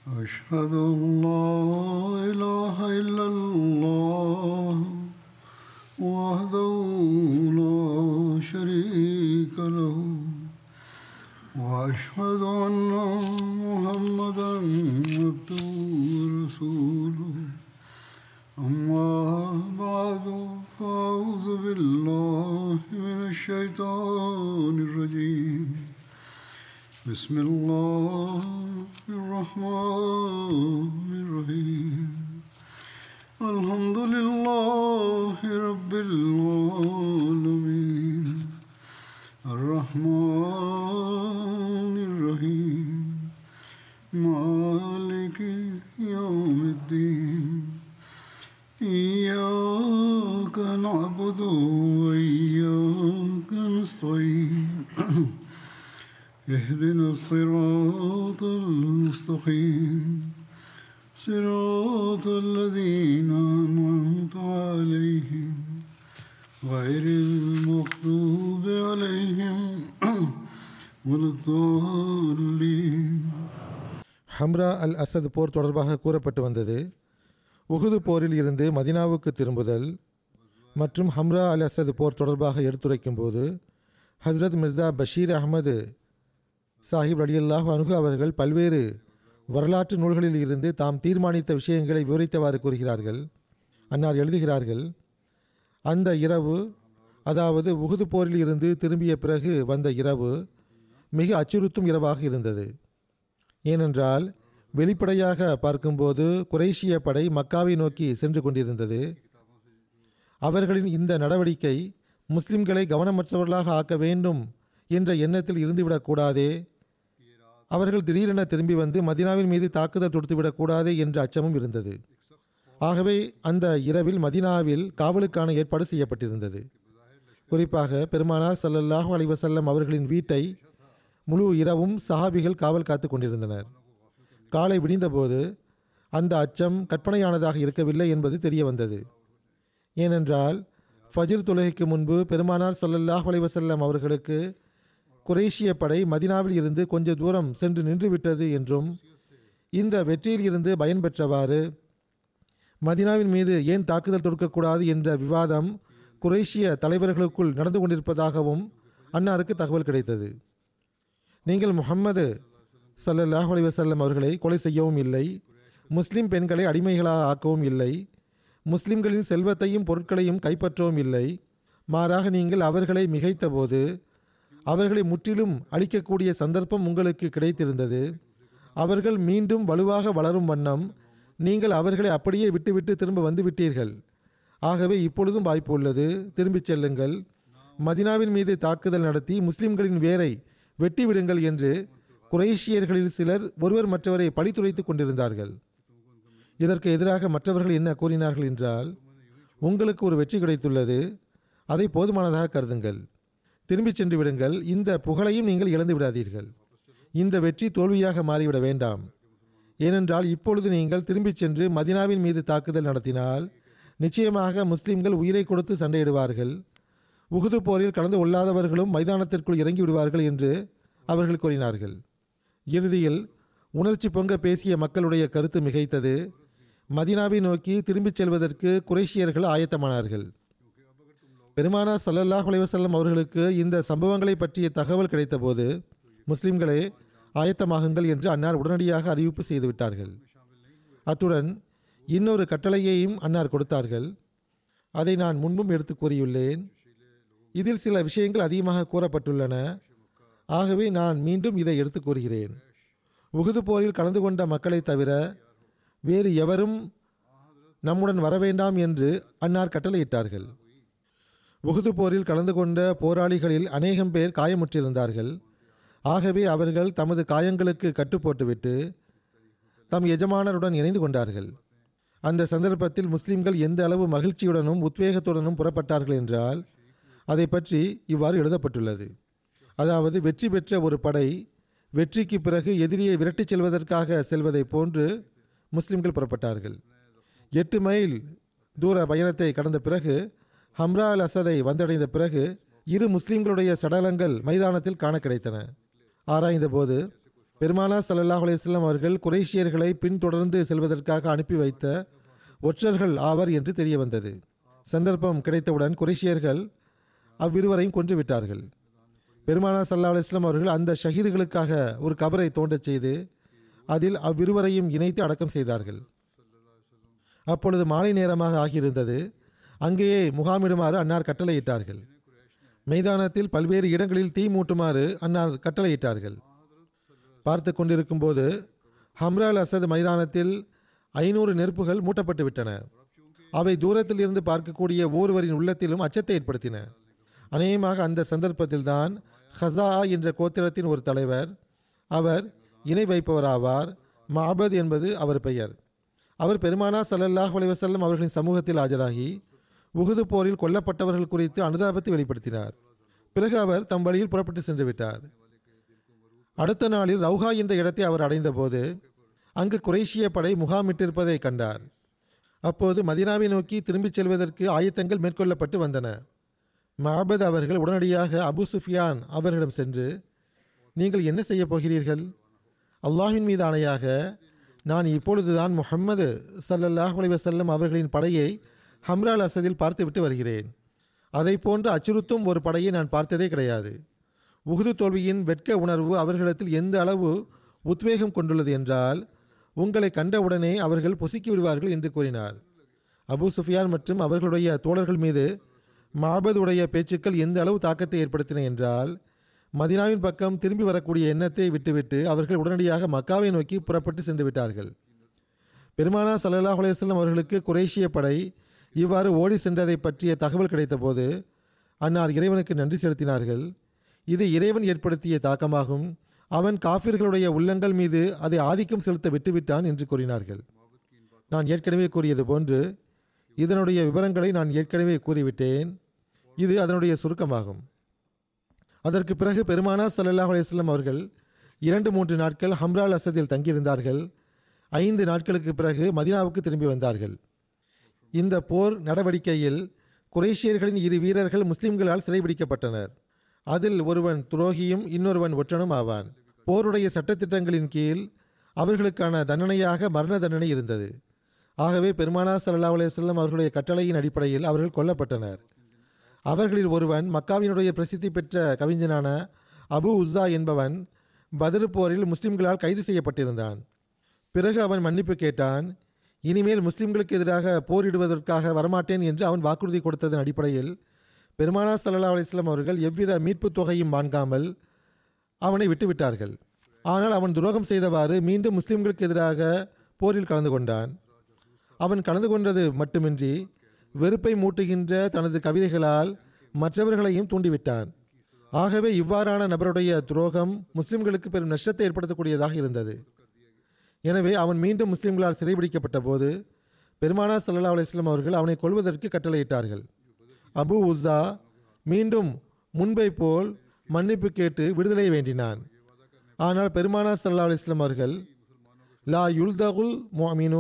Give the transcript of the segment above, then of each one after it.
أشهد أن لا إله إلا الله وحده لا شريك له وأشهد أن محمدا عبده ورسوله أما بعد فأعوذ بالله من الشيطان الرجيم بسم الله الرحمن الرحيم الحمد لله رب العالمين الرحمن الرحيم مالك يوم الدين إياك نعبد وإياك نستعين اهدنا الصراط المستقيم صراط الذين أنعمت عليهم غير المغضوب عليهم ولا الضالين ஹம்ரா அல் அசத் போர் தொடர்பாக கூறப்பட்டு வந்தது உகுது போரில் இருந்து மதினாவுக்கு திரும்புதல் மற்றும் ஹம்ரா அல் அசத் போர் தொடர்பாக எடுத்துரைக்கும் போது ஹஸ்ரத் மிர்சா பஷீர் அகமது சாஹிப் அலியல்லாஹ் அனுகு அவர்கள் பல்வேறு வரலாற்று நூல்களில் இருந்து தாம் தீர்மானித்த விஷயங்களை விவரித்தவாறு கூறுகிறார்கள் அன்னார் எழுதுகிறார்கள் அந்த இரவு அதாவது உகுது போரில் இருந்து திரும்பிய பிறகு வந்த இரவு மிக அச்சுறுத்தும் இரவாக இருந்தது ஏனென்றால் வெளிப்படையாக பார்க்கும்போது குறைஷிய படை மக்காவை நோக்கி சென்று கொண்டிருந்தது அவர்களின் இந்த நடவடிக்கை முஸ்லிம்களை கவனமற்றவர்களாக ஆக்க வேண்டும் என்ற எண்ணத்தில் இருந்துவிடக்கூடாதே அவர்கள் திடீரென திரும்பி வந்து மதினாவின் மீது தாக்குதல் தொடுத்துவிடக்கூடாதே என்ற அச்சமும் இருந்தது ஆகவே அந்த இரவில் மதினாவில் காவலுக்கான ஏற்பாடு செய்யப்பட்டிருந்தது குறிப்பாக பெருமானார் ஸல்லல்லாஹு அலைஹி வஸல்லம் அவர்களின் வீட்டை முழு இரவும் சஹாபிகள் காவல் காத்து கொண்டிருந்தனர் காலை விடிந்தபோது அந்த அச்சம் கற்பனையானதாக இருக்கவில்லை என்பது தெரிய வந்தது ஏனென்றால் ஃபஜ்ர் தொழுகைக்கு முன்பு பெருமானார் ஸல்லல்லாஹு அலைஹி வஸல்லம் அவர்களுக்கு குரேஷிய படை மதினாவில் இருந்து கொஞ்ச தூரம் சென்று நின்றுவிட்டது என்றும் இந்த வெற்றியில் இருந்து பயன் பெற்றவாறு மதினாவின் மீது ஏன் தாக்குதல் தொடுக்கக்கூடாது என்ற விவாதம் குரேஷிய தலைவர்களுக்குள் நடந்து கொண்டிருப்பதாகவும் அன்னாருக்கு தகவல் கிடைத்தது நீங்கள் முஹம்மது ஸல்லல்லாஹு அலைஹி வஸல்லம் அவர்களை கொலை செய்யவும் இல்லை முஸ்லிம் பெண்களை அடிமைகளாக ஆக்கவும் இல்லை முஸ்லிம்களின் செல்வத்தையும் பொருட்களையும் கைப்பற்றவும் இல்லை மாறாக நீங்கள் அவர்களை மிகைத்தபோது அவர்களை முற்றிலும் அழிக்கக்கூடிய சந்தர்ப்பம் உங்களுக்கு கிடைத்திருந்தது அவர்கள் மீண்டும் வலுவாக வளரும் வண்ணம் நீங்கள் அவர்களை அப்படியே விட்டுவிட்டு திரும்ப வந்துவிட்டீர்கள் ஆகவே இப்பொழுதும் வாய்ப்பு உள்ளது திரும்பிச் செல்லுங்கள் மதினாவின் மீது தாக்குதல் நடத்தி முஸ்லிம்களின் வேரை வெட்டி விடுங்கள் என்று குரேஷியர்களில் சிலர் ஒருவர் மற்றவரை பழித்துரைத்துக் கொண்டிருந்தார்கள் இதற்கு எதிராக மற்றவர்கள் என்ன கூறினார்கள் என்றால் உங்களுக்கு ஒரு வெற்றி கிடைத்துள்ளது அதை போதுமானதாக கருதுங்கள் திரும்பிச் சென்று விடுங்கள் இந்த புகழையும் நீங்கள் இழந்து விடாதீர்கள் இந்த வெற்றி தோல்வியாக மாறிவிட வேண்டாம் ஏனென்றால் இப்பொழுது நீங்கள் திரும்பிச் சென்று மதினாவின் மீது தாக்குதல் நடத்தினால் நிச்சயமாக முஸ்லிம்கள் உயிரை கொடுத்து சண்டையிடுவார்கள் உகுது போரில் கலந்து கொள்ளாதவர்களும் மைதானத்திற்குள் இறங்கி விடுவார்கள் என்று அவர்கள் கூறினார்கள் இறுதியில் உணர்ச்சி பொங்க பேசிய மக்களுடைய கருத்து மிகைத்தது மதினாவை நோக்கி திரும்பிச் செல்வதற்கு குறைஷியர்கள் ஆயத்தமானார்கள் பெருமானா ஸல்லல்லாஹு அலைஹி வஸல்லம் அவர்களுக்கு இந்த சம்பவங்களை பற்றிய தகவல் கிடைத்தபோது முஸ்லிம்களே ஆயத்தமாகுங்கள் என்று அன்னார் உடனடியாக அறிவிப்பு செய்துவிட்டார்கள் அத்துடன் இன்னொரு கட்டளையையும் அன்னார் கொடுத்தார்கள் அதை நான் முன்பும் எடுத்து கூறியுள்ளேன் இதில் சில விஷயங்கள் அதிகமாக கூறப்பட்டுள்ளன ஆகவே நான் மீண்டும் இதை எடுத்து கூறுகிறேன் உகுது போரில் கலந்து கொண்ட மக்களை தவிர வேறு எவரும் நம்முடன் வர வேண்டாம் என்று அன்னார் கட்டளையிட்டார்கள் உகுது போரில் கலந்து கொண்ட போராளிகளில் அநேகம் பேர் காயமுற்றிருந்தார்கள் ஆகவே அவர்கள் தமது காயங்களுக்கு கட்டுப்போட்டுவிட்டு தம் எஜமானருடன் இணைந்து கொண்டார்கள் அந்த சந்தர்ப்பத்தில் முஸ்லிம்கள் எந்த அளவு மகிழ்ச்சியுடனும் உத்வேகத்துடனும் புறப்பட்டார்கள் என்றால் அதை பற்றி இவ்வாறு எழுதப்பட்டுள்ளது அதாவது வெற்றி பெற்ற ஒரு படை வெற்றிக்கு பிறகு எதிரியை விரட்டிச் செல்வதற்காக செல்வதைப் போன்று முஸ்லிம்கள் புறப்பட்டார்கள் எட்டு மைல் தூர பயணத்தை கடந்த பிறகு ஹம்ரா அல் அசதை வந்தடைந்த பிறகு இரு முஸ்லிம்களுடைய சடலங்கள் மைதானத்தில் காண கிடைத்தன ஆராய்ந்தபோது பெருமானா சல்லல்லாஹ் அலையம் அவர்கள் குரேஷியர்களை பின்தொடர்ந்து செல்வதற்காக அனுப்பி வைத்த ஒற்றர்கள் ஆவர் என்று தெரிய வந்தது சந்தர்ப்பம் கிடைத்தவுடன் குரேஷியர்கள் அவ்விருவரையும் கொன்று விட்டார்கள் பெருமானா சல்லா அலுவலாம் அவர்கள் அந்த ஷஹீதுகளுக்காக ஒரு கபரை தோண்டச் செய்து அதில் அவ்விருவரையும் இணைத்து அடக்கம் செய்தார்கள் அப்பொழுது மாலை நேரமாக ஆகியிருந்தது அங்கேயே முகாமிடுமாறு அன்னார் கட்டளையிட்டார்கள் மைதானத்தில் பல்வேறு இடங்களில் தீ மூட்டுமாறு அன்னார் கட்டளையிட்டார்கள் பார்த்து கொண்டிருக்கும் போது ஹம்ரால் அசத் மைதானத்தில் ஐநூறு நெருப்புகள் மூட்டப்பட்டு விட்டன அவை தூரத்தில் இருந்து பார்க்கக்கூடிய ஒருவரின் உள்ளத்திலும் அச்சத்தை ஏற்படுத்தின அநேகமாக அந்த சந்தர்ப்பத்தில்தான் ஹசா என்ற கோத்திரத்தின் ஒரு தலைவர் அவர் இணை வைப்பவராவார் மாபத் என்பது அவர் பெயர் அவர் பெருமானா சல்லல்லாஹ் அலைவசல்லம் அவர்களின் சமூகத்தில் ஆஜராகி உகுது போரில் கொல்லப்பட்டவர்கள் குறித்து அனுதாபத்தை வெளிப்படுத்தினார் பிறகு அவர் தம் வழியில் புறப்பட்டு சென்று விட்டார் அடுத்த நாளில் ரவுஹா என்ற இடத்தை அவர் அடைந்தபோது அங்கு குரேஷிய படை முகாமிட்டிருப்பதை கண்டார் அப்போது மதினாவை நோக்கி திரும்பிச் செல்வதற்கு ஆயத்தங்கள் மேற்கொள்ளப்பட்டு வந்தன மஹபத் அவர்கள் உடனடியாக அபு சுஃபியான் அவர்களிடம் சென்று நீங்கள் என்ன செய்யப் போகிறீர்கள் அல்லாஹின் மீது ஆணையாக நான் இப்பொழுதுதான் முஹம்மது சல்லல்லாஹ் அலைவசல்லம் அவர்களின் படையை ஹம்ரால் அசதில் பார்த்துவிட்டு வருகிறேன் அதை போன்று அச்சுறுத்தும் ஒரு படையை நான் பார்த்ததே கிடையாது உகுது தோல்வியின் வெட்க உணர்வு அவர்களிடத்தில் எந்த அளவு உத்வேகம் கொண்டுள்ளது என்றால் உங்களை கண்டவுடனே அவர்கள் பொசுக்கி விடுவார்கள் என்று கூறினார் அபு சுஃபியான் மற்றும் அவர்களுடைய தோழர்கள் மீது மாபதுடைய பேச்சுக்கள் எந்த அளவு தாக்கத்தை ஏற்படுத்தின என்றால் மதினாவின் பக்கம் திரும்பி வரக்கூடிய எண்ணத்தை விட்டுவிட்டு அவர்கள் உடனடியாக மக்காவை நோக்கி புறப்பட்டு சென்று விட்டார்கள் பெருமானா சல்லல்லாஹ் அலையம் அவர்களுக்கு குரேஷிய படை இவ்வாறு ஓடி சென்றதை பற்றிய தகவல் கிடைத்தபோது அன்னார் இறைவனுக்கு நன்றி செலுத்தினார்கள் இது இறைவன் ஏற்படுத்திய தாக்கமாகும் அவன் காஃபிர்களுடைய உள்ளங்கள் மீது அதை ஆதிக்கம் செலுத்த விட்டுவிட்டான் என்று கூறினார்கள் நான் ஏற்கனவே கூறியது போன்று இதனுடைய விவரங்களை நான் ஏற்கனவே கூறிவிட்டேன் இது அதனுடைய சுருக்கமாகும் அதற்கு பிறகு பெருமானா சல்லல்லாஹ் அலையம் அவர்கள் இரண்டு மூன்று நாட்கள் ஹம்ரால் அசதில் தங்கியிருந்தார்கள் ஐந்து நாட்களுக்கு பிறகு மதினாவுக்கு திரும்பி வந்தார்கள் இந்த போர் நடவடிக்கையில் குரேஷியர்களின் இரு வீரர்கள் முஸ்லிம்களால் சிறைபிடிக்கப்பட்டனர் அதில் ஒருவன் துரோகியும் இன்னொருவன் ஒற்றனும் ஆவான் போருடைய சட்டத்திட்டங்களின் கீழ் அவர்களுக்கான தண்டனையாக மரண தண்டனை இருந்தது ஆகவே பெருமானா சல்லா அலையம் அவர்களுடைய கட்டளையின் அடிப்படையில் அவர்கள் கொல்லப்பட்டனர் அவர்களில் ஒருவன் மக்காவினுடைய பிரசித்தி பெற்ற கவிஞனான அபு உஸ்ஸா என்பவன் பத்ர் போரில் முஸ்லிம்களால் கைது செய்யப்பட்டிருந்தான் பிறகு அவன் மன்னிப்பு கேட்டான் இனிமேல் முஸ்லிம்களுக்கு எதிராக போரிடுவதற்காக வரமாட்டேன் என்று அவன் வாக்குறுதி கொடுத்ததன் அடிப்படையில் பெருமானா சல்லா அலிஸ்லாம் அவர்கள் எவ்வித மீட்பு தொகையும் வாங்காமல் அவனை விட்டுவிட்டார்கள் ஆனால் அவன் துரோகம் செய்தவாறு மீண்டும் முஸ்லிம்களுக்கு எதிராக போரில் கலந்து கொண்டான் அவன் கலந்து கொண்டது மட்டுமின்றி வெறுப்பை மூட்டுகின்ற தனது கவிதைகளால் மற்றவர்களையும் தூண்டிவிட்டான் ஆகவே இவ்வாறான நபருடைய துரோகம் முஸ்லிம்களுக்கு பெரும் நஷ்டத்தை ஏற்படுத்தக்கூடியதாக இருந்தது எனவே அவன் மீண்டும் முஸ்லிம்களால் சிறைபிடிக்கப்பட்ட போது பெருமானா சல்லா அலிஸ்லாம் அவர்கள் அவனை கொள்வதற்கு கட்டளையிட்டார்கள் அபு உஸ்ஸா மீண்டும் முன்பை போல் மன்னிப்பு கேட்டு விடுதலை வேண்டினான் ஆனால் பெருமானா சல்லா அலிஸ்லாம் அவர்கள் லா யுல்தகுல் மோமினு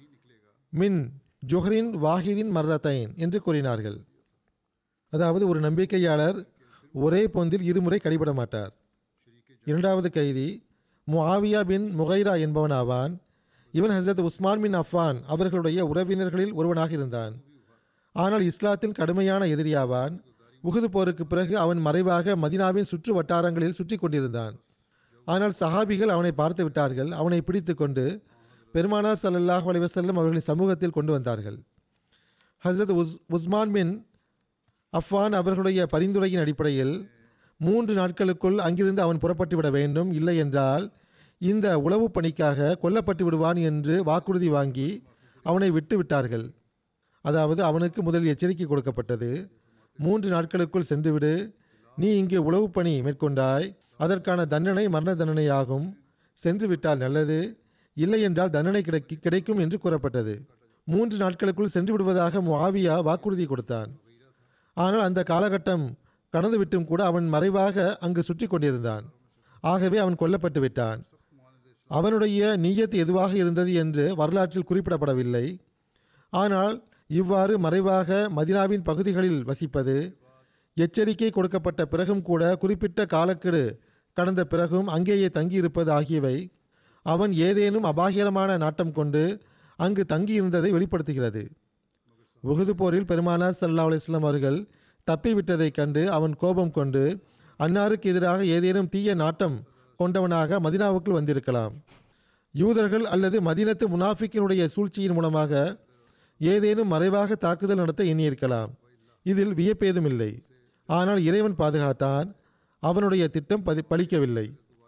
மின் ஜொஹரின் வாஹிதின் மர்ரத்தைன் என்று கூறினார்கள் அதாவது ஒரு நம்பிக்கையாளர் ஒரே பொந்தில் இருமுறை கடிபட மாட்டார் இரண்டாவது கைதி முஆவியா பின் முகைரா என்பவன் ஆவான் இவன் ஹசரத் உஸ்மான் பின் அஃபான் அவர்களுடைய உறவினர்களில் ஒருவனாக இருந்தான் ஆனால் இஸ்லாத்தின் கடுமையான எதிரியாவான் உகுது போருக்கு பிறகு அவன் மறைவாக மதினாவின் சுற்று வட்டாரங்களில் சுற்றி கொண்டிருந்தான் ஆனால் சஹாபிகள் அவனை பார்த்து விட்டார்கள் அவனை பிடித்து கொண்டு பெருமானா சல்லல்லாஹ் அலைவசல்லம் அவர்களின் சமூகத்தில் கொண்டு வந்தார்கள் ஹசரத் உஸ் உஸ்மான் பின் அஃபான் அவர்களுடைய பரிந்துரையின் அடிப்படையில் மூன்று நாட்களுக்குள் அங்கிருந்து அவன் புறப்பட்டு விட வேண்டும் இல்லை என்றால் இந்த உளவு பணிக்காக கொல்லப்பட்டு விடுவான் என்று வாக்குறுதி வாங்கி அவனை விட்டு விட்டார்கள் அதாவது அவனுக்கு முதலில் எச்சரிக்கை கொடுக்கப்பட்டது மூன்று நாட்களுக்குள் சென்றுவிடு நீ இங்கே உளவு பணி மேற்கொண்டாய் அதற்கான தண்டனை மரண தண்டனையாகும் சென்று விட்டால் நல்லது இல்லை என்றால் தண்டனை கிடைக்கி கிடைக்கும் என்று கூறப்பட்டது மூன்று நாட்களுக்குள் சென்று விடுவதாக முஆவியா வாக்குறுதி கொடுத்தான் ஆனால் அந்த காலகட்டம் கடந்துவிட்டும் கூட அவன் மறைவாக அங்கு சுற்றி கொண்டிருந்தான் ஆகவே அவன் கொல்லப்பட்டு விட்டான் அவனுடைய நீயத் எதுவாக இருந்தது என்று வரலாற்றில் குறிப்பிடப்படவில்லை ஆனால் இவ்வாறு மறைவாக மதினாவின் பகுதிகளில் வசிப்பது எச்சரிக்கை கொடுக்கப்பட்ட பிறகும் கூட குறிப்பிட்ட காலக்கெடு கடந்த பிறகும் அங்கேயே தங்கியிருப்பது ஆகியவை அவன் ஏதேனும் அபாகிரமான நாட்டம் கொண்டு அங்கு தங்கியிருந்ததை வெளிப்படுத்துகிறது உகுது போரில் பெருமானார் சல்லா அலிஸ்லாம் அவர்கள் தப்பிவிட்டதைக் கண்டு அவன் கோபம் கொண்டு அன்னாருக்கு எதிராக ஏதேனும் தீய நாட்டம் கொண்டவனாக மதினாவுக்குள் வந்திருக்கலாம் யூதர்கள் அல்லது மதினத்து முனாஃபிக்கினுடைய சூழ்ச்சியின் மூலமாக ஏதேனும் மறைவாக தாக்குதல் நடத்த எண்ணியிருக்கலாம் இதில் வியப்பேதுமில்லை ஆனால் இறைவன் பாதுகாத்தான் அவனுடைய திட்டம் பதி பலிக்கவில்லை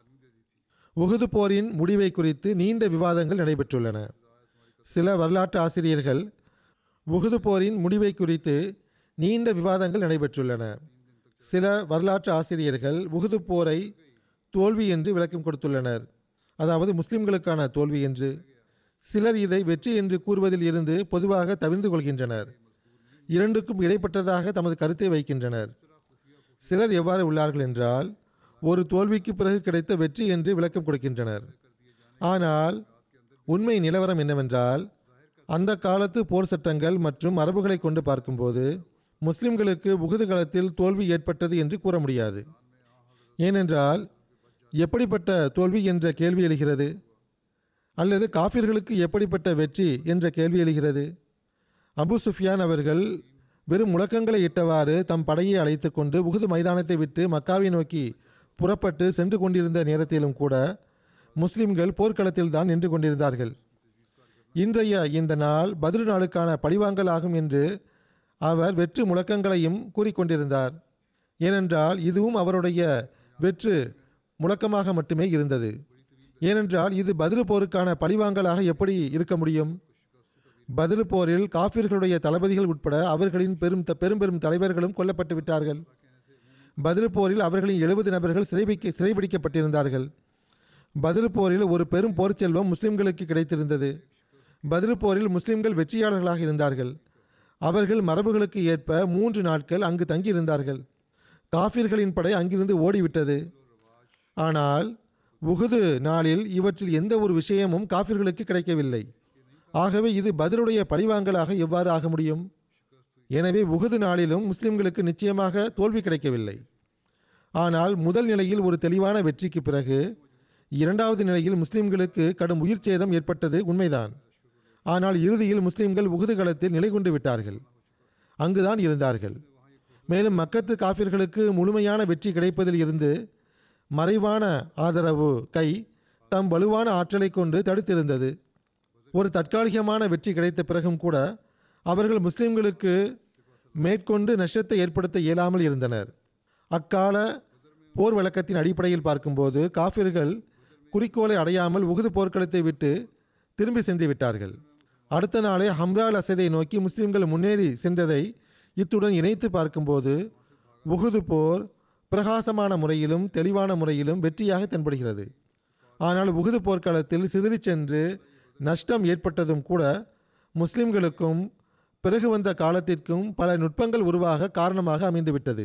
உகுது போரின் முடிவை குறித்து நீண்ட விவாதங்கள் நடைபெற்றுள்ளன சில வரலாற்று ஆசிரியர்கள் உகுது போரின் முடிவை குறித்து நீண்ட விவாதங்கள் நடைபெற்றுள்ளன சில வரலாற்று ஆசிரியர்கள் உகுது போரை தோல்வி என்று விளக்கம் கொடுத்துள்ளனர் அதாவது முஸ்லிம்களுக்கான தோல்வி என்று சிலர் இதை வெற்றி என்று கூறுவதில் இருந்து பொதுவாக தவிர்ந்து கொள்கின்றனர் இரண்டுக்கும் இடைப்பட்டதாக தமது கருத்தை வைக்கின்றனர் சிலர் எவ்வாறு உள்ளார்கள் என்றால் ஒரு தோல்விக்கு பிறகு கிடைத்த வெற்றி என்று விளக்கம் கொடுக்கின்றனர் ஆனால் உண்மை நிலவரம் என்னவென்றால் அந்த காலத்து போர் சட்டங்கள் மற்றும் மரபுகளை கொண்டு பார்க்கும்போது முஸ்லிம்களுக்கு உகுது காலத்தில் தோல்வி ஏற்பட்டது என்று கூற முடியாது ஏனென்றால் எப்படிப்பட்ட தோல்வி என்ற கேள்வி எழுகிறது அல்லது காஃபிர்களுக்கு எப்படிப்பட்ட வெற்றி என்ற கேள்வி எழுகிறது அபு சுஃபியான் அவர்கள் வெறும் முழக்கங்களை இட்டவாறு தம் படையை அழைத்து கொண்டு உகுது மைதானத்தை விட்டு மக்காவை நோக்கி புறப்பட்டு சென்று கொண்டிருந்த நேரத்திலும் கூட முஸ்லிம்கள் போர்க்களத்தில் தான் நின்று கொண்டிருந்தார்கள் இன்றைய இந்த நாள் பதில் நாளுக்கான பழிவாங்கல் ஆகும் என்று அவர் வெற்று முழக்கங்களையும் கூறிக்கொண்டிருந்தார் ஏனென்றால் இதுவும் அவருடைய வெற்று முழக்கமாக மட்டுமே இருந்தது ஏனென்றால் இது பதில் போருக்கான பழிவாங்கலாக எப்படி இருக்க முடியும் பதில் போரில் காஃபிர்களுடைய தளபதிகள் உட்பட அவர்களின் பெரும் பெரும் பெரும் தலைவர்களும் கொல்லப்பட்டு விட்டார்கள் பதில் போரில் அவர்களின் எழுபது நபர்கள் சிறைபிக்க சிறைபிடிக்கப்பட்டிருந்தார்கள் பதில் போரில் ஒரு பெரும் போர் செல்வம் முஸ்லிம்களுக்கு கிடைத்திருந்தது பதில் போரில் முஸ்லிம்கள் வெற்றியாளர்களாக இருந்தார்கள் அவர்கள் மரபுகளுக்கு ஏற்ப மூன்று நாட்கள் அங்கு தங்கியிருந்தார்கள் காஃபிர்களின் படை அங்கிருந்து ஓடிவிட்டது ஆனால் உகுது நாளில் இவற்றில் எந்த ஒரு விஷயமும் காஃபிர்களுக்கு கிடைக்கவில்லை ஆகவே இது பதிலுடைய பழிவாங்கலாக எவ்வாறு ஆக முடியும் எனவே உகுது நாளிலும் முஸ்லிம்களுக்கு நிச்சயமாக தோல்வி கிடைக்கவில்லை ஆனால் முதல் நிலையில் ஒரு தெளிவான வெற்றிக்கு பிறகு இரண்டாவது நிலையில் முஸ்லிம்களுக்கு கடும் உயிர் சேதம் ஏற்பட்டது உண்மைதான் ஆனால் இறுதியில் முஸ்லிம்கள் உகுது களத்தில் நிலை கொண்டு விட்டார்கள் அங்குதான் இருந்தார்கள் மேலும் மக்கத்து காஃபிர்களுக்கு முழுமையான வெற்றி கிடைப்பதில் இருந்து மறைவான ஆதரவு கை தம் வலுவான ஆற்றலை கொண்டு தடுத்திருந்தது ஒரு தற்காலிகமான வெற்றி கிடைத்த பிறகும் கூட அவர்கள் முஸ்லிம்களுக்கு மேற்கொண்டு நஷ்டத்தை ஏற்படுத்த இயலாமல் இருந்தனர் அக்கால போர் வழக்கத்தின் அடிப்படையில் பார்க்கும்போது காஃபிர்கள் குறிக்கோளை அடையாமல் உகுது போர்க்களத்தை விட்டு திரும்பி சென்று விட்டார்கள் அடுத்த நாளே ஹம்ரால் அசதை நோக்கி முஸ்லிம்கள் முன்னேறி சென்றதை இத்துடன் இணைத்து பார்க்கும்போது உகுது போர் பிரகாசமான முறையிலும் தெளிவான முறையிலும் வெற்றியாக தென்படுகிறது ஆனால் உகுது போர்க்களத்தில் சிதறிச் சென்று நஷ்டம் ஏற்பட்டதும் கூட முஸ்லிம்களுக்கும் பிறகு வந்த காலத்திற்கும் பல நுட்பங்கள் உருவாக காரணமாக அமைந்துவிட்டது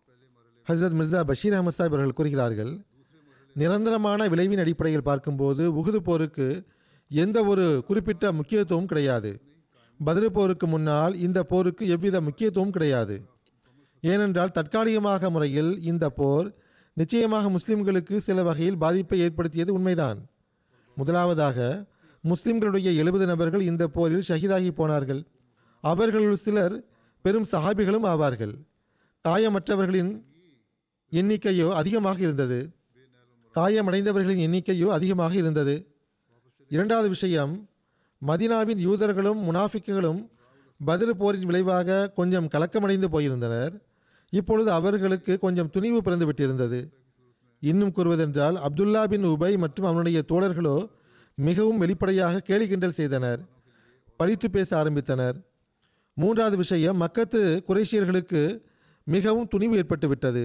ஹசரத் மிர்சா பஷீர் அஹமத் சாஹிப் அவர்கள் கூறுகிறார்கள் நிரந்தரமான விளைவின் அடிப்படையில் பார்க்கும்போது உகுது போருக்கு எந்த ஒரு குறிப்பிட்ட முக்கியத்துவம் கிடையாது பதில் போருக்கு முன்னால் இந்த போருக்கு எவ்வித முக்கியத்துவம் கிடையாது ஏனென்றால் தற்காலிகமாக முறையில் இந்த போர் நிச்சயமாக முஸ்லிம்களுக்கு சில வகையில் பாதிப்பை ஏற்படுத்தியது உண்மைதான் முதலாவதாக முஸ்லிம்களுடைய எழுபது நபர்கள் இந்த போரில் ஷஹீதாகி போனார்கள் அவர்களுள் சிலர் பெரும் சஹாபிகளும் ஆவார்கள் காயமற்றவர்களின் எண்ணிக்கையோ அதிகமாக இருந்தது காயமடைந்தவர்களின் எண்ணிக்கையோ அதிகமாக இருந்தது இரண்டாவது விஷயம் மதினாவின் யூதர்களும் முனாஃபிக்குகளும் பதில் போரின் விளைவாக கொஞ்சம் கலக்கமடைந்து போயிருந்தனர் இப்பொழுது அவர்களுக்கு கொஞ்சம் துணிவு பிறந்து விட்டிருந்தது இன்னும் கூறுவதென்றால் அப்துல்லா பின் உபை மற்றும் அவனுடைய தோழர்களோ மிகவும் வெளிப்படையாக கேலி கிண்டல் செய்தனர் பழித்து பேச ஆரம்பித்தனர் மூன்றாவது விஷயம் மக்கத்து குறைஷியர்களுக்கு மிகவும் துணிவு ஏற்பட்டு விட்டது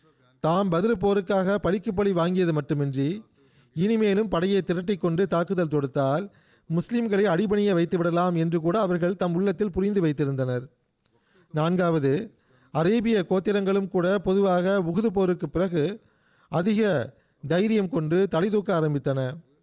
தாம் பதில் போருக்காக பழிக்கு பழி வாங்கியது மட்டுமின்றி இனிமேலும் படையை திரட்டிக் கொண்டு தாக்குதல் தொடுத்தால் முஸ்லிம்களை அடிபணிய வைத்து விடலாம் என்று கூட அவர்கள் தம் உள்ளத்தில் புரிந்து வைத்திருந்தனர் நான்காவது அரேபிய கோத்திரங்களும் கூட பொதுவாக உகுது போருக்கு பிறகு அதிக தைரியம் கொண்டு தலை தூக்க ஆரம்பித்தன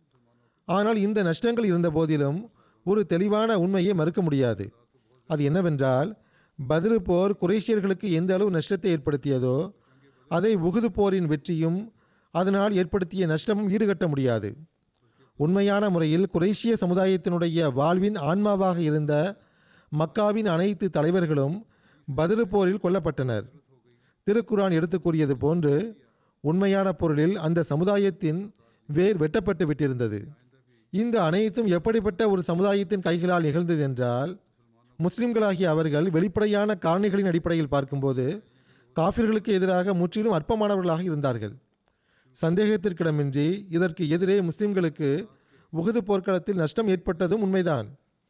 ஆனால் இந்த நஷ்டங்கள் இருந்த போதிலும் ஒரு தெளிவான உண்மையை மறுக்க முடியாது அது என்னவென்றால் பதில் போர் குரேஷியர்களுக்கு எந்த அளவு நஷ்டத்தை ஏற்படுத்தியதோ அதை உகுது போரின் வெற்றியும் அதனால் ஏற்படுத்திய நஷ்டமும் ஈடுகட்ட முடியாது உண்மையான முறையில் குரேஷிய சமுதாயத்தினுடைய வாழ்வின் ஆன்மாவாக இருந்த மக்காவின் அனைத்து தலைவர்களும் பதிரு போரில் கொல்லப்பட்டனர் திருக்குரான் எடுத்து கூறியது போன்று உண்மையான பொருளில் அந்த சமுதாயத்தின் வேர் வெட்டப்பட்டு விட்டிருந்தது இந்த அனைத்தும் எப்படிப்பட்ட ஒரு சமுதாயத்தின் கைகளால் நிகழ்ந்தது என்றால் முஸ்லிம்களாகிய அவர்கள் வெளிப்படையான காரணிகளின் அடிப்படையில் பார்க்கும்போது காஃபிர்களுக்கு எதிராக முற்றிலும் அற்பமானவர்களாக இருந்தார்கள் சந்தேகத்திற்கிடமின்றி இதற்கு எதிரே முஸ்லிம்களுக்கு உகுது போர்க்களத்தில் நஷ்டம் ஏற்பட்டதும் உண்மைதான்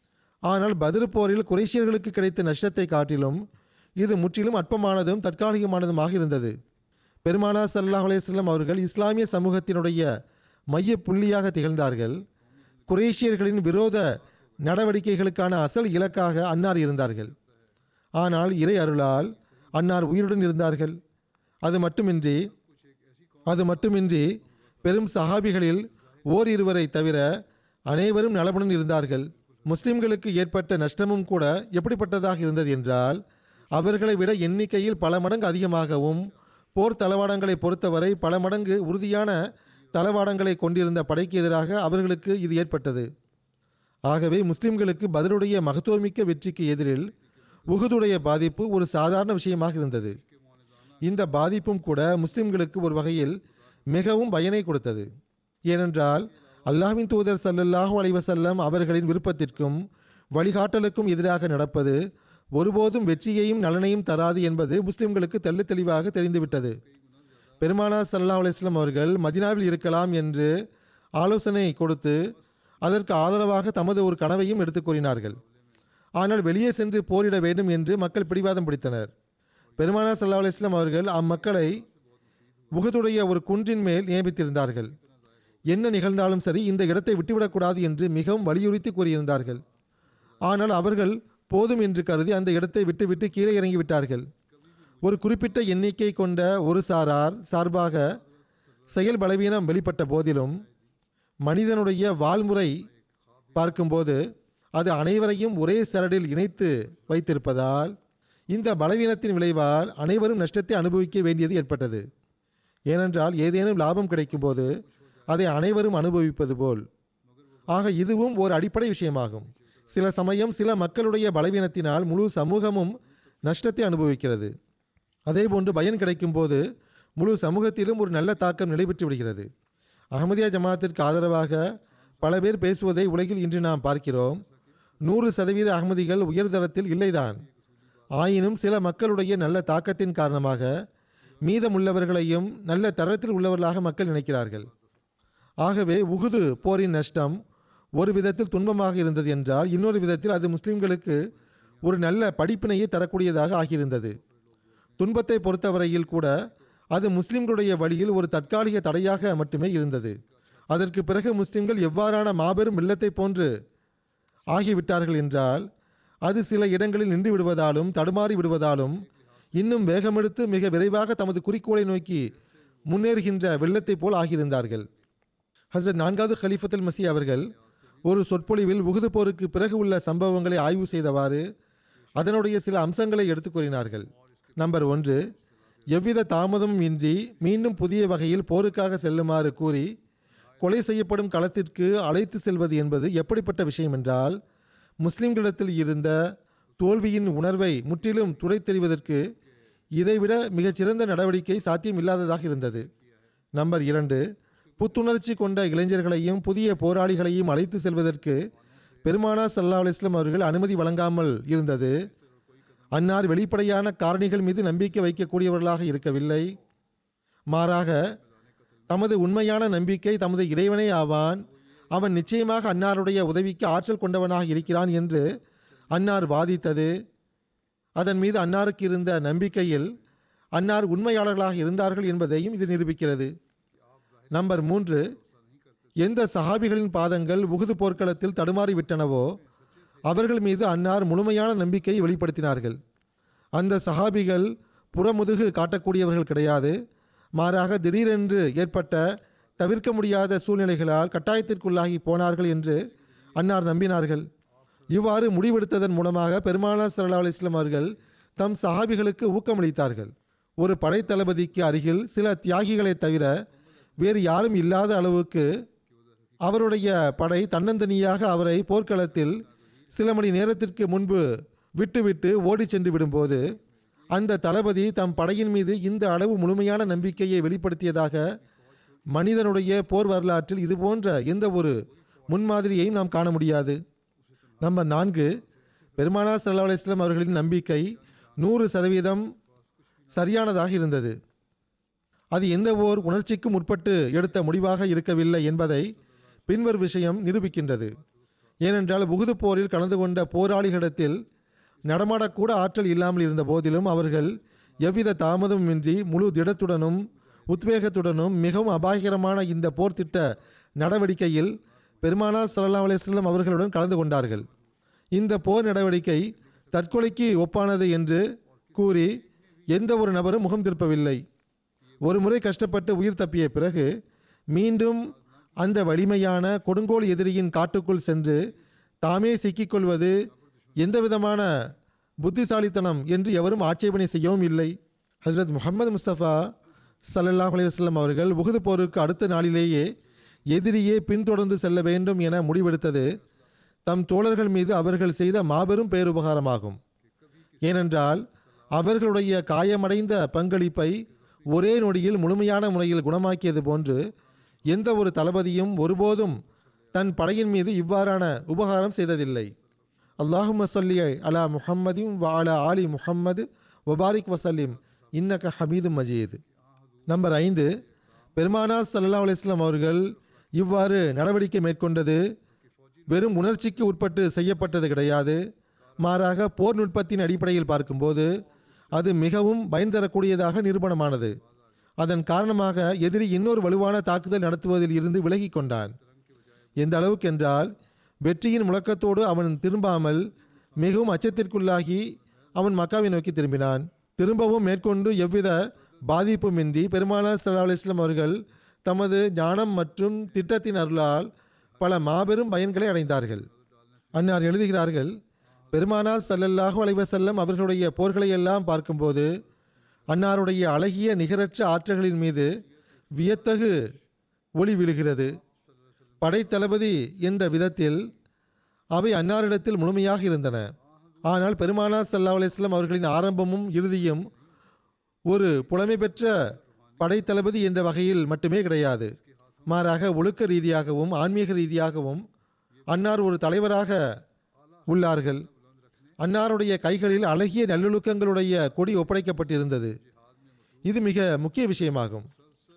ஆனால் பதிரு போரில் குறைசியர்களுக்கு கிடைத்த நஷ்டத்தை காட்டிலும் இது முற்றிலும் அற்பமானதும் தற்காலிகமானதுமாக இருந்தது பெருமானா சல்லாஹ் அலையம் அவர்கள் இஸ்லாமிய சமூகத்தினுடைய மைய புள்ளியாக திகழ்ந்தார்கள் குரேஷியர்களின் விரோத நடவடிக்கைகளுக்கான அசல் இலக்காக அன்னார் இருந்தார்கள் ஆனால் இறை அருளால் அன்னார் உயிருடன் இருந்தார்கள் அது மட்டுமின்றி அது மட்டுமின்றி பெரும் சஹாபிகளில் ஓர் இருவரை தவிர அனைவரும் நலமுடன் இருந்தார்கள் முஸ்லிம்களுக்கு ஏற்பட்ட நஷ்டமும் கூட எப்படிப்பட்டதாக இருந்தது என்றால் அவர்களை விட எண்ணிக்கையில் பல மடங்கு அதிகமாகவும் போர் தளவாடங்களை பொறுத்தவரை பல மடங்கு உறுதியான தளவாடங்களை கொண்டிருந்த படைக்கு எதிராக அவர்களுக்கு இது ஏற்பட்டது ஆகவே முஸ்லிம்களுக்கு பதிலுடைய மகத்துவமிக்க வெற்றிக்கு எதிரில் உகுதுடைய பாதிப்பு ஒரு சாதாரண விஷயமாக இருந்தது இந்த பாதிப்பும் கூட முஸ்லிம்களுக்கு ஒரு வகையில் மிகவும் பயனை கொடுத்தது ஏனென்றால் அல்லாஹ்வின் தூதர் ஸல்லல்லாஹு அலைஹி வஸல்லம் அவர்களின் விருப்பத்திற்கும் வழிகாட்டலுக்கும் எதிராக நடப்பது ஒருபோதும் வெற்றியையும் நலனையும் தராது என்பது முஸ்லிம்களுக்கு தெள்ளத் தெளிவாக தெரிந்துவிட்டது பெருமானா சல்லா அலிஸ்லாம் அவர்கள் மதினாவில் இருக்கலாம் என்று ஆலோசனை கொடுத்து அதற்கு ஆதரவாக தமது ஒரு கனவையும் எடுத்துக் கூறினார்கள் ஆனால் வெளியே சென்று போரிட வேண்டும் என்று மக்கள் பிடிவாதம் பிடித்தனர் பெருமானா சல்லா அலிஸ்லாம் அவர்கள் அம்மக்களை உகதுடைய ஒரு குன்றின் மேல் நியமித்திருந்தார்கள் என்ன நிகழ்ந்தாலும் சரி இந்த இடத்தை விட்டுவிடக்கூடாது என்று மிகவும் வலியுறுத்தி கூறியிருந்தார்கள் ஆனால் அவர்கள் போதும் என்று கருதி அந்த இடத்தை விட்டுவிட்டு கீழே இறங்கிவிட்டார்கள் ஒரு குறிப்பிட்ட எண்ணிக்கை கொண்ட ஒரு சாரார் சார்பாக செயல் பலவீனம் வெளிப்பட்ட போதிலும் மனிதனுடைய வாழ்முறை பார்க்கும்போது அது அனைவரையும் ஒரே சரடில் இணைத்து வைத்திருப்பதால் இந்த பலவீனத்தின் விளைவால் அனைவரும் நஷ்டத்தை அனுபவிக்க வேண்டியது ஏற்பட்டது ஏனென்றால் ஏதேனும் லாபம் கிடைக்கும்போது அதை அனைவரும் அனுபவிப்பது போல் ஆக இதுவும் ஒரு அடிப்படை விஷயமாகும் சில சமயம் சில மக்களுடைய பலவீனத்தினால் முழு சமூகமும் நஷ்டத்தை அனுபவிக்கிறது அதேபோன்று பயன் கிடைக்கும்போது முழு சமூகத்திலும் ஒரு நல்ல தாக்கம் நிலைபெற்று விடுகிறது அகமதியா ஜமாத்திற்கு ஆதரவாக பல பேர் பேசுவதை உலகில் இன்று நாம் பார்க்கிறோம் நூறு சதவீத அகமதிகள் உயர்தரத்தில் இல்லைதான் ஆயினும் சில மக்களுடைய நல்ல தாக்கத்தின் காரணமாக மீதமுள்ளவர்களையும் நல்ல தரத்தில் உள்ளவர்களாக மக்கள் நினைக்கிறார்கள் ஆகவே உகுது போரின் நஷ்டம் ஒரு விதத்தில் துன்பமாக இருந்தது என்றால் இன்னொரு விதத்தில் அது முஸ்லிம்களுக்கு ஒரு நல்ல படிப்பினையை தரக்கூடியதாக ஆகியிருந்தது துன்பத்தை பொறுத்தவரையில் கூட அது முஸ்லிம்களுடைய வழியில் ஒரு தற்காலிக தடையாக மட்டுமே இருந்தது அதற்கு பிறகு முஸ்லிம்கள் எவ்வாறான மாபெரும் வெள்ளத்தை போன்று ஆகிவிட்டார்கள் என்றால் அது சில இடங்களில் நின்று விடுவதாலும் தடுமாறி விடுவதாலும் இன்னும் வேகமெடுத்து மிக விரைவாக தமது குறிக்கோளை நோக்கி முன்னேறுகின்ற வெள்ளத்தைப் போல் ஆகியிருந்தார்கள் ஹசரத் நான்காவது ஹலீஃபத்துல் மசி அவர்கள் ஒரு சொற்பொழிவில் உகுது போருக்கு பிறகு உள்ள சம்பவங்களை ஆய்வு செய்தவாறு அதனுடைய சில அம்சங்களை எடுத்துக் கூறினார்கள் நம்பர் ஒன்று எவ்வித தாமதமும் இன்றி மீண்டும் புதிய வகையில் போருக்காக செல்லுமாறு கூறி கொலை செய்யப்படும் களத்திற்கு அழைத்து செல்வது என்பது எப்படிப்பட்ட விஷயம் என்றால் முஸ்லிம்களிடத்தில் இருந்த தோல்வியின் உணர்வை முற்றிலும் துடைத்தெறிவதற்கு இதைவிட மிகச்சிறந்த நடவடிக்கை சாத்தியம் இல்லாததாக இருந்தது நம்பர் இரண்டு புத்துணர்ச்சி கொண்ட இளைஞர்களையும் புதிய போராளிகளையும் அழைத்து செல்வதற்கு பெருமானா சல்லா அலிஸ்லாம் அவர்கள் அனுமதி வழங்காமல் இருந்தது அன்னார் வெளிப்படையான காரணிகள் மீது நம்பிக்கை வைக்கக்கூடியவர்களாக இருக்கவில்லை மாறாக தமது உண்மையான நம்பிக்கை தமது இறைவனே ஆவான் அவன் நிச்சயமாக அன்னாருடைய உதவிக்கு ஆற்றல் கொண்டவனாக இருக்கிறான் என்று அன்னார் வாதித்தது அதன் மீது அன்னாருக்கு இருந்த நம்பிக்கையில் அன்னார் உண்மையாளர்களாக இருந்தார்கள் என்பதையும் இது நிரூபிக்கிறது நம்பர் மூன்று எந்த சஹாபிகளின் பாதங்கள் உகுது போர்க்களத்தில் தடுமாறிவிட்டனவோ அவர்கள் மீது அன்னார் முழுமையான நம்பிக்கையை வெளிப்படுத்தினார்கள் அந்த சஹாபிகள் புறமுதுகு காட்டக்கூடியவர்கள் கிடையாது மாறாக திடீரென்று ஏற்பட்ட தவிர்க்க முடியாத சூழ்நிலைகளால் கட்டாயத்திற்குள்ளாகி போனார்கள் என்று அன்னார் நம்பினார்கள் இவ்வாறு முடிவெடுத்ததன் மூலமாக பெருமானா சல்லா அலிஸ்லாம் அவர்கள் தம் சஹாபிகளுக்கு ஊக்கமளித்தார்கள் ஒரு படைத்தளபதிக்கு அருகில் சில தியாகிகளைத் தவிர வேறு யாரும் இல்லாத அளவுக்கு அவருடைய படை தன்னந்தனியாக அவரை போர்க்களத்தில் சில மணி நேரத்திற்கு முன்பு விட்டுவிட்டு ஓடி சென்று விடும்போது அந்த தளபதி தம் படையின் மீது இந்த அளவு முழுமையான நம்பிக்கையை வெளிப்படுத்தியதாக மனிதனுடைய போர் வரலாற்றில் இது போன்ற எந்த ஒரு முன்மாதிரியையும் நாம் காண முடியாது நம்பர் நான்கு பெருமானா சல்லா அலிஸ்லாம் அவர்களின் நம்பிக்கை நூறு சதவீதம் சரியானதாக இருந்தது அது எந்த ஓர் உணர்ச்சிக்கும் உட்பட்டு எடுத்த முடிவாக இருக்கவில்லை என்பதை பின்வர் விஷயம் நிரூபிக்கின்றது ஏனென்றால் உகுது போரில் கலந்து கொண்ட போராளிகளிடத்தில் நடமாடக்கூட ஆற்றல் இல்லாமல் இருந்த போதிலும் அவர்கள் எவ்வித தாமதமுமின்றி முழு திடத்துடனும் உத்வேகத்துடனும் மிகவும் அபாயகரமான இந்த போர் திட்ட நடவடிக்கையில் பெருமானார் ஸல்லல்லாஹு அலைஹி வஸல்லம் அவர்களுடன் கலந்து கொண்டார்கள் இந்த போர் நடவடிக்கை தற்கொலைக்கு ஒப்பானது என்று கூறி எந்த ஒரு நபரும் முகம் திருப்பவில்லை ஒரு முறை கஷ்டப்பட்டு உயிர் தப்பிய பிறகு மீண்டும் அந்த வலிமையான கொடுங்கோல் எதிரியின் காட்டுக்குள் சென்று தாமே சிக்கிக்கொள்வது எந்த விதமான புத்திசாலித்தனம் என்று எவரும் ஆட்சேபனை செய்யவும் இல்லை ஹஜரத் முகமது முஸ்தபா ஸல்லல்லாஹு அலைஹி வஸல்லம் அவர்கள் உகுது போருக்கு அடுத்த நாளிலேயே எதிரியே பின்தொடர்ந்து செல்ல வேண்டும் என முடிவெடுத்தது தம் தோழர்கள் மீது அவர்கள் செய்த மாபெரும் பேருபகாரமாகும் ஏனென்றால் அவர்களுடைய காயமடைந்த பங்களிப்பை ஒரே நொடியில் முழுமையான முறையில் குணமாக்கியது போன்று எந்த ஒரு தளபதியும் ஒருபோதும் தன் படையின் மீது இவ்வாறான உபகாரம் செய்ததில்லை அல்லாஹும்ம சொல்லி அலா முஹம்மதின் வ அலா ஆலி முஹம்மது வபாரிக் வசல்லிம் இன்னக ஹமீது மஜீத் நம்பர் ஐந்து பெருமானார் ஸல்லல்லாஹு அலைஹி வஸல்லம் அவர்கள் இவ்வாறு நடவடிக்கை மேற்கொண்டது வெறும் உணர்ச்சிக்கு உட்பட்டு செய்யப்பட்டது கிடையாது மாறாக போர் நுட்பத்தின் அடிப்படையில் பார்க்கும்போது அது மிகவும் பயன் தரக்கூடியதாக நிரூபணமானது அதன் காரணமாக எதிரி இன்னொரு வலுவான தாக்குதல் நடத்துவதில் இருந்து விலகி கொண்டான் எந்த அளவுக்கு என்றால் வெற்றியின் முழக்கத்தோடு அவன் திரும்பாமல் மிகவும் அச்சத்திற்குள்ளாகி அவன் மக்காவை நோக்கி திரும்பினான் திரும்பவும் மேற்கொண்டு எவ்வித பாதிப்புமின்றி பெருமானார் ஸல்லல்லாஹு அலைஹி வஸல்லம் அவர்கள் தமது ஞானம் மற்றும் திட்டத்தின் அருளால் பல மாபெரும் பயன்களை அடைந்தார்கள் அன்னார் எழுதுகிறார்கள் பெருமானார் ஸல்லல்லாஹு அலைஹி வஸல்லம் அவர்களுடைய போர்களை எல்லாம் பார்க்கும்போது அன்னாருடைய அழகிய நிகரற்ற ஆற்றல்களின் மீது வியத்தகு ஒளி விழுகிறது படைத்தளபதி என்ற விதத்தில் அவை அன்னாரிடத்தில் முழுமையாக இருந்தன ஆனால் பெருமானார் ஸல்லல்லாஹு அலைஹி வஸல்லம் அவர்களின் ஆரம்பமும் இறுதியும் ஒரு புலமை பெற்ற படைத்தளபதி என்ற வகையில் மட்டுமே கிடையாது மாறாக ஒழுக்க ரீதியாகவும் ஆன்மீக ரீதியாகவும் அன்னார் ஒரு தலைவராக உள்ளார்கள் அன்னாருடைய கைகளில் அழகிய நல்லொழுக்கங்களுடைய கொடி ஒப்படைக்கப்பட்டிருந்தது இது மிக முக்கிய விஷயமாகும்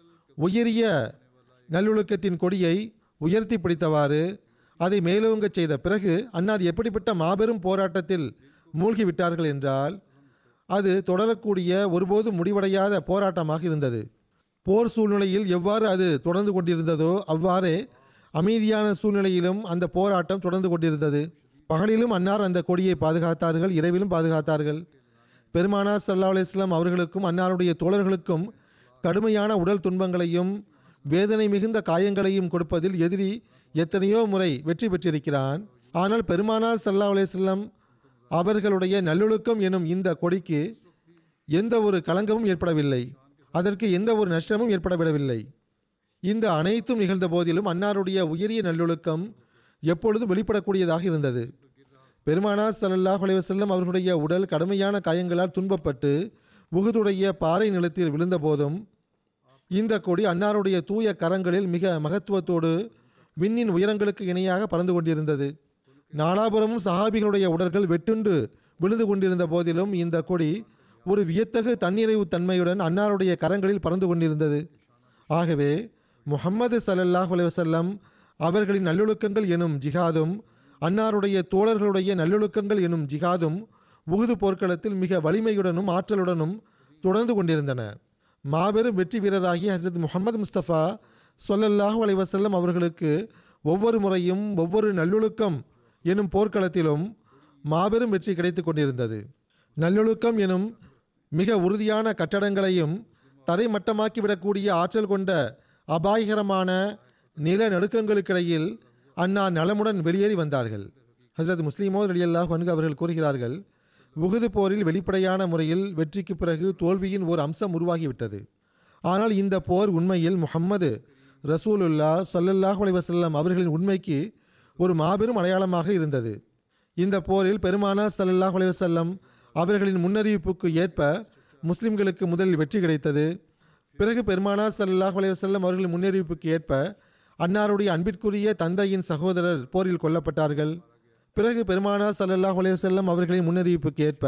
உயரிய நல்லொழுக்கத்தின் கொடியை உயர்த்தி பிடித்தவாறு அதை மேலோங்கச் செய்த பிறகு அன்னார் எப்படிப்பட்ட மாபெரும் போராட்டத்தில் மூழ்கி விட்டார்கள் என்றால் அது தொடரக்கூடிய ஒருபோதும் முடிவடையாத போராட்டமாக இருந்தது போர் சூழ்நிலையில் எவ்வாறு அது தொடர்ந்து கொண்டிருந்ததோ அவ்வாறே அமைதியான சூழ்நிலையிலும் அந்த போராட்டம் தொடர்ந்து கொண்டிருந்தது பகலிலும் அன்னார் அந்த கொடியை பாதுகாத்தார்கள் இரவிலும் பாதுகாத்தார்கள் பெருமானார் ஸல்லல்லாஹு அலைஹி வஸல்லம் அவர்களுக்கும் அன்னாருடைய தோழர்களுக்கும் கடுமையான உடல் துன்பங்களையும் வேதனை மிகுந்த காயங்களையும் கொடுப்பதில் எதிரி எத்தனையோ முறை வெற்றி பெற்றிருக்கிறான் ஆனால் பெருமானார் ஸல்லல்லாஹு அலைஹி வஸல்லம் அவர்களுடைய நல்லொழுக்கம் எனும் இந்த கொடிக்கு எந்த ஒரு களங்கமும் ஏற்படவில்லை அதற்கு எந்த ஒரு நஷ்டமும் ஏற்படவிடவில்லை இந்த அனைத்தும் நிகழ்ந்த போதிலும் அன்னாருடைய உயரிய நல்லொழுக்கம் எப்பொழுதும் வெளிப்படக்கூடியதாக இருந்தது பெருமானார் ஸல்லல்லாஹு அலைஹி வஸல்லம் அவர்களுடைய உடல் கடுமையான காயங்களால் துன்பப்பட்டு உகுதுடைய பாறை நிலத்தில் விழுந்த போதும் இந்த கொடி அன்னாருடைய தூய கரங்களில் மிக மகத்துவத்தோடு விண்ணின் உயரங்களுக்கு இணையாக பறந்து கொண்டிருந்தது நாலாபுரமும் சஹாபிகளுடைய உடல்கள் வெட்டுண்டு விழுந்து கொண்டிருந்த போதிலும் இந்த கொடி ஒரு வியத்தகு தன்னிறைவு தன்மையுடன் அன்னாருடைய கரங்களில் பறந்து கொண்டிருந்தது ஆகவே முஹம்மது ஸல்லல்லாஹு அலைஹி வஸல்லம் அவர்களின் நல்லொழுக்கங்கள் எனும் ஜிஹாதும் அன்னாருடைய தோழர்களுடைய நல்லொழுக்கங்கள் எனும் ஜிஹாதும் உகுது போர்க்களத்தில் மிக வலிமையுடனும் ஆற்றலுடனும் தொடர்ந்து கொண்டிருந்தன மாபெரும் வெற்றி வீரராகிய ஹசரத் முகமது முஸ்தபா ஸல்லல்லாஹு அலைஹி வஸல்லம் அவர்களுக்கு ஒவ்வொரு முறையும் ஒவ்வொரு நல்லொழுக்கம் எனும் போர்க்களத்திலும் மாபெரும் வெற்றி கிடைத்து கொண்டிருந்தது நல்லொழுக்கம் எனும் மிக உறுதியான கட்டடங்களையும் தரைமட்டமாக்கிவிடக்கூடிய ஆற்றல் கொண்ட அபாயகரமான நிலநடுக்கங்களுக்கிடையில் அண்ணா நலமுடன் வெளியேறி வந்தார்கள் ஹசரத் முஸ்லிமோ ரலியல்லாஹு அன்கு அவர்கள் கூறுகிறார்கள் உகுது போரில் வெளிப்படையான முறையில் வெற்றிக்கு பிறகு தோல்வியின் ஓர் அம்சம் உருவாகிவிட்டது ஆனால் இந்த போர் உண்மையில் முஹம்மது ரசூலுல்லா ஸல்லல்லாஹு அலைஹி வஸல்லம் அவர்களின் உண்மைக்கு ஒரு மாபெரும் அடையாளமாக இருந்தது இந்த போரில் பெருமானா ஸல்லல்லாஹு அலைஹி வஸல்லம் அவர்களின் முன்னறிவிப்புக்கு ஏற்ப முஸ்லிம்களுக்கு முதலில் வெற்றி கிடைத்தது பிறகு பெருமானா ஸல்லல்லாஹு அலைஹி வஸல்லம் அவர்களின் முன்னறிவிப்புக்கு ஏற்ப அன்னாருடைய அன்பிற்குரிய தந்தையின் சகோதரர் போரில் கொல்லப்பட்டார்கள் பிறகு பெருமானா ஸல்லல்லாஹு அலைஹி வஸல்லம் அவர்களின் முன்னறிவிப்புக்கு ஏற்ப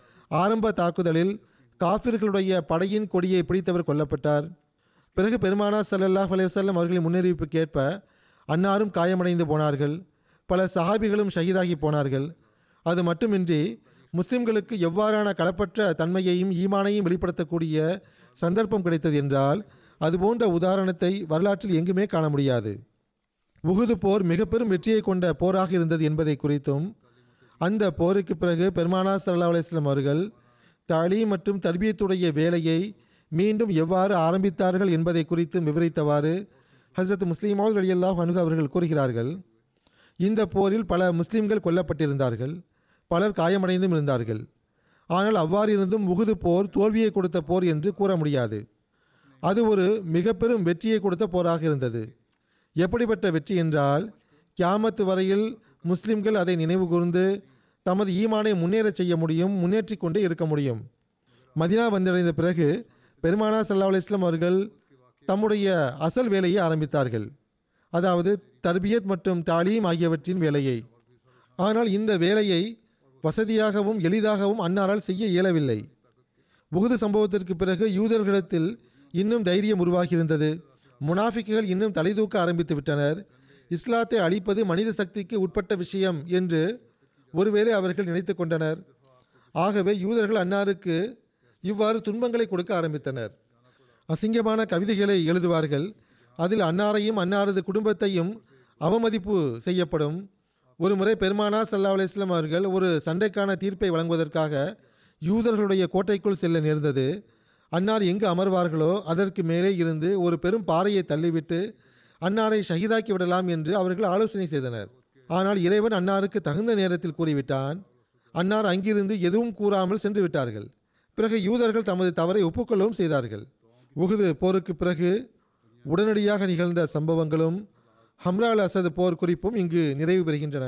ஆரம்ப தாக்குதலில் காஃபிர்களுடைய படையின் கொடியை பிடித்தவர் கொல்லப்பட்டார் பிறகு பெருமானா ஸல்லல்லாஹு அலைஹி வஸல்லம் அவர்களின் முன்னறிவிப்புக்கு ஏற்ப அன்னாரும் காயமடைந்து போனார்கள் பல சஹாபிகளும் ஷஹீதாகி போனார்கள் அது மட்டுமின்றி முஸ்லிம்களுக்கு எவ்வாறான களப்பற்ற தன்மையையும் ஈமானையும் வெளிப்படுத்தக்கூடிய சந்தர்ப்பம் கிடைத்தது என்றால் அதுபோன்ற உதாரணத்தை வரலாற்றில் எங்குமே காண முடியாது உகுது போர் மிக பெரும் வெற்றியை கொண்ட போராக இருந்தது என்பதை குறித்தும் அந்த போருக்கு பிறகு பெருமானா சல்லா அலிஸ்லாம் அவர்கள் தாலீம் மற்றும் தர்பியத்துடைய வேலையை மீண்டும் எவ்வாறு ஆரம்பித்தார்கள் என்பதை குறித்தும் விவரித்தவாறு ஹசரத் முஸ்லீமாவது அலியல்லாஹ் அணுகு அவர்கள் கூறுகிறார்கள் இந்த போரில் பல முஸ்லிம்கள் கொல்லப்பட்டிருந்தார்கள் பலர் காயமடைந்தும் இருந்தார்கள் ஆனால் அவ்வாறு இருந்தும் உகுது போர் தோல்வியை கொடுத்த போர் என்று கூற முடியாது அது ஒரு மிக பெரும் வெற்றியை கொடுத்த போராக இருந்தது எப்படிப்பட்ட வெற்றி என்றால் கியாமத்து வரையில் முஸ்லிம்கள் அதை நினைவு கூர்ந்து தமது ஈமானை முன்னேறச் செய்ய முடியும் முன்னேற்றி கொண்டே இருக்க முடியும் மதினா வந்தடைந்த பிறகு பெருமானா சல்லா அலிஸ்லாம் அவர்கள் தம்முடைய அசல் வேலையை ஆரம்பித்தார்கள் அதாவது தர்பியத் மற்றும் தாலீம் ஆகியவற்றின் வேலையை ஆனால் இந்த வேலையை வசதியாகவும் எளிதாகவும் அன்னாரால் செய்ய இயலவில்லை உகுது சம்பவத்திற்கு பிறகு யூதர்களிடத்தில் இன்னும் தைரியம் உருவாகியிருந்தது முனாஃபிக்குகள் இன்னும் தலை தூக்க ஆரம்பித்து விட்டனர் இஸ்லாத்தை அழிப்பது மனித சக்திக்கு உட்பட்ட விஷயம் என்று ஒருவேளை அவர்கள் நினைத்து கொண்டனர் ஆகவே யூதர்கள் அன்னாருக்கு இவ்வாறு துன்பங்களை கொடுக்க ஆரம்பித்தனர் அசிங்கமான கவிதைகளை எழுதுவார்கள் அதில் அன்னாரையும் அன்னாரது குடும்பத்தையும் அவமதிப்பு செய்யப்படும் ஒரு முறை பெருமானா சல்லா அலிஸ்லாம் அவர்கள் ஒரு சண்டைக்கான தீர்ப்பை வழங்குவதற்காக யூதர்களுடைய கோட்டைக்குள் செல்ல நேர்ந்தது அன்னார் எங்கு அமர்வார்களோ அதற்கு மேலே இருந்து ஒரு பெரும் பாறையை தள்ளிவிட்டு அன்னாரை ஷஹீதாக்கி விடலாம் என்று அவர்கள் ஆலோசனை செய்தனர் ஆனால் இறைவன் அன்னாருக்கு தகுந்த நேரத்தில் கூறிவிட்டான் அன்னார் அங்கிருந்து எதுவும் கூறாமல் சென்று விட்டார்கள் பிறகு யூதர்கள் தமது தவறை ஒப்புக்கொள்ளவும் செய்தார்கள் உகுது போருக்கு பிறகு உடனடியாக நிகழ்ந்த சம்பவங்களும் ஹம்ரா அல் அசது போர் குறிப்பும் இங்கு நிறைவு பெறுகின்றன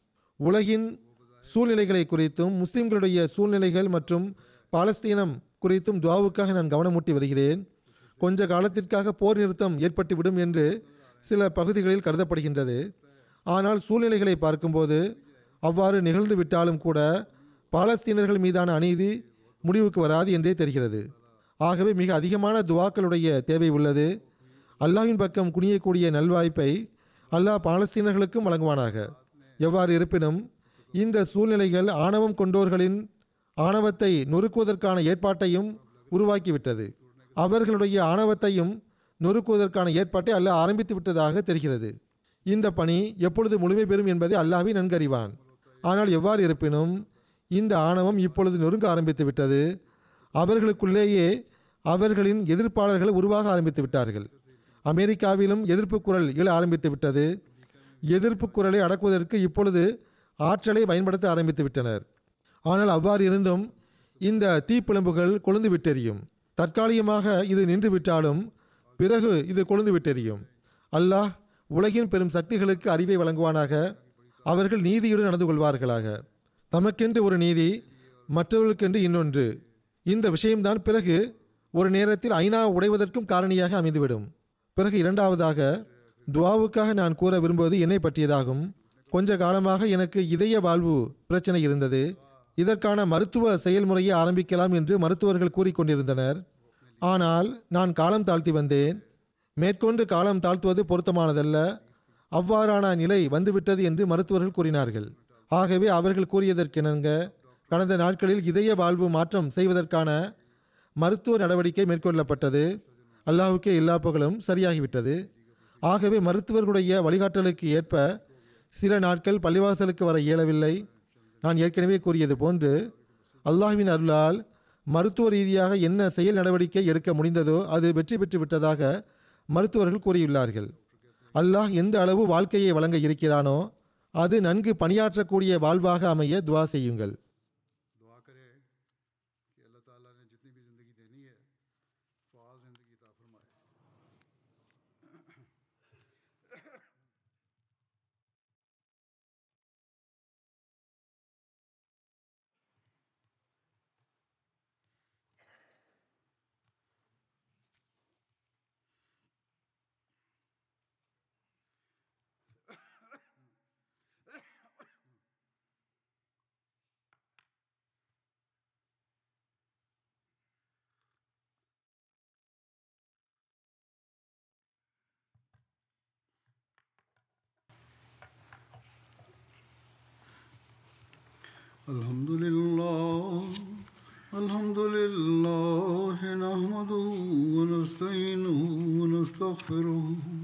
உலகின் சூழ்நிலைகளை குறித்தும் முஸ்லிம்களுடைய சூழ்நிலைகள் மற்றும் பாலஸ்தீனம் குறித்தும் துவாவுக்காக நான் கவனமூட்டி வருகிறேன் கொஞ்ச காலத்திற்காக போர் நிறுத்தம் ஏற்பட்டுவிடும் என்று சில பகுதிகளில் கருதப்படுகின்றது ஆனால் சூழ்நிலைகளை பார்க்கும்போது அவ்வாறு நிகழ்ந்து விட்டாலும் கூட பாலஸ்தீனர்கள் மீதான அநீதி முடிவுக்கு வராது என்றே தெரிகிறது ஆகவே மிக அதிகமான துவாக்களுடைய தேவை உள்ளது அல்லாஹ்வின் பக்கம் குனியக்கூடிய நல்வாய்ப்பை அல்லாஹ் பாலஸ்தீனர்களுக்கும் வழங்குவானாக எவ்வாறு இருப்பினும் இந்த சூழ்நிலைகள் ஆணவம் கொண்டோர்களின் ஆணவத்தை நொறுக்குவதற்கான ஏற்பாட்டையும் உருவாக்கிவிட்டது அவர்களுடைய ஆணவத்தையும் நொறுக்குவதற்கான ஏற்பாட்டை அல்லாஹ் ஆரம்பித்து விட்டதாக தெரிகிறது இந்த பணி எப்பொழுது முழுமை பெறும் என்பதை அல்லாஹ்வே நன்கறிவான் ஆனால் எவ்வாறு இருப்பினும் இந்த ஆணவம் இப்பொழுது நொறுங்க ஆரம்பித்து விட்டது அவர்களுக்குள்ளேயே அவர்களின் எதிர்ப்பாளர்கள் உருவாக ஆரம்பித்து விட்டார்கள் அமெரிக்காவிலும் எதிர்ப்பு குரல் எழ ஆரம்பித்து விட்டது எதிர்ப்பு குரலை அடக்குவதற்கு இப்பொழுது ஆற்றலை பயன்படுத்த ஆரம்பித்து விட்டனர் ஆனால் அவ்வாறு இருந்தும் இந்த தீப்பிழம்புகள் கொழுந்து விட்டெறியும் தற்காலிகமாக இது நின்று விட்டாலும் பிறகு இது கொழுந்து விட்டெறியும் அல்லாஹ் உலகின் பெரும் சக்திகளுக்கு அறிவை வழங்குவானாக அவர்கள் நீதியுடன் நடந்து கொள்வார்களாக தமக்கென்று ஒரு நீதி மற்றவர்களுக்கென்று இன்னொன்று இந்த விஷயம்தான் பிறகு ஒரு நேரத்தில் ஐநா உடைவதற்கும் காரணியாக அமைந்துவிடும் பிறகு இரண்டாவதாக துவாவுக்காக நான் கூற விரும்புவது என்னை பற்றியதாகும் கொஞ்ச காலமாக எனக்கு இதய வாழ்வு பிரச்சனை இருந்தது இதற்கான மருத்துவ செயல்முறையை ஆரம்பிக்கலாம் என்று மருத்துவர்கள் கூறிக்கொண்டிருந்தனர் ஆனால் நான் காலம் தாழ்த்தி வந்தேன் மேற்கொண்டு காலம் தாழ்த்துவது பொருத்தமானதல்ல அவ்வாறான நிலை வந்துவிட்டது என்று மருத்துவர்கள் கூறினார்கள் ஆகவே அவர்கள் கூறியதற்கிணங்க கடந்த நாட்களில் இதய வாழ்வு மாற்றம் செய்வதற்கான மருத்துவ நடவடிக்கை மேற்கொள்ளப்பட்டது அல்லாஹுக்கே எல்லா புகழும் சரியாகிவிட்டது ஆகவே மருத்துவர்களுடைய வழிகாட்டலுக்கு ஏற்ப சில நாட்கள் பள்ளிவாசலுக்கு வர இயலவில்லை நான் ஏற்கனவே கூறியது போன்று அல்லாஹ்வின் அருளால் மருத்துவ ரீதியாக என்ன செயல் நடவடிக்கை எடுக்க முடிந்ததோ அது வெற்றி பெற்று விட்டதாக மருத்துவர்கள் கூறியுள்ளார்கள் அல்லாஹ் எந்த அளவு வாழ்க்கையை வழங்க இருக்கிறானோ அது நன்கு பணியாற்றக்கூடிய வாழ்வாக அமைய துவா செய்யுங்கள் दुआ करें कि अल्लाह ताला ने जितनी भी ज़िंदगी देनी है फ़ाल ज़िंदगी अता الحمد لله الحمد لله نحمده ونستعينه ونستغفره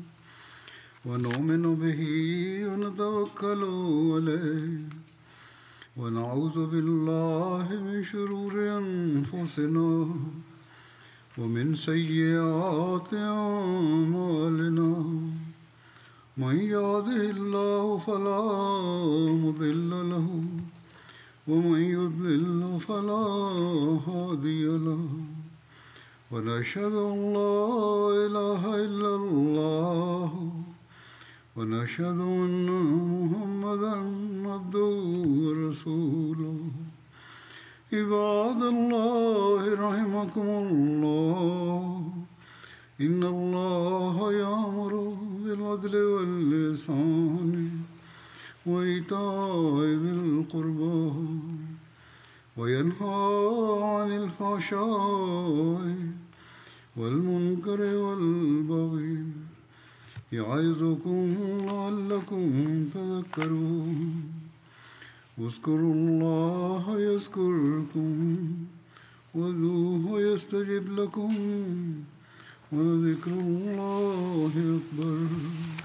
ونؤمن به ونتوكل عليه ونعوذ بالله من شرور انفسنا ومن سيئات اعمالنا من يهده الله فلا مضل له ومن يضلل فلا هادي له ونشهد ان لا اله الا الله ونشهد ان محمدا عبده ورسوله عباد الله رحمكم الله ان الله يامر بالعدل واللسان وايتاء ذي القربى وينهى عن الفحشاء والمنكر والبغي يعظكم لعلكم تذكرون واذكروا الله يذكركم وذوه يستجب لكم ولذكر الله أكبر